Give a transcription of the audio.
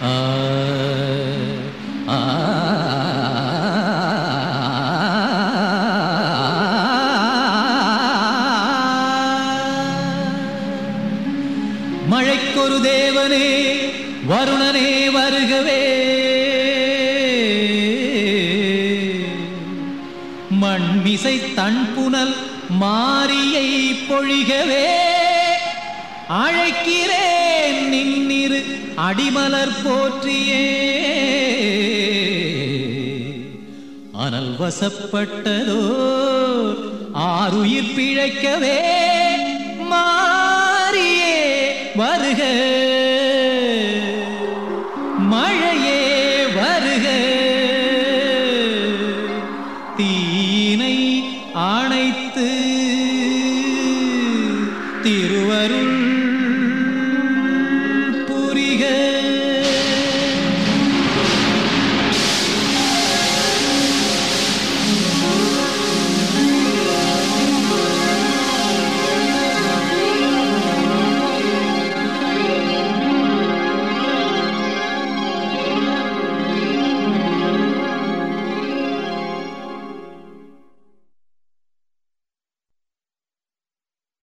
ஆ ஆ மழைக்கொரு தேவனே வருணனே வருகவே மண்மிசை தன்புனல் மாரியை பொழிகவே அழைக்கிறேன் நின்னிரு அடிமலர் போற்றியே அனல் வசப்பட்டதோ ஆறுயிர் பிழைக்கவே மாறியே வருக மழையே வருக தீனை அணைத்து திருவருள்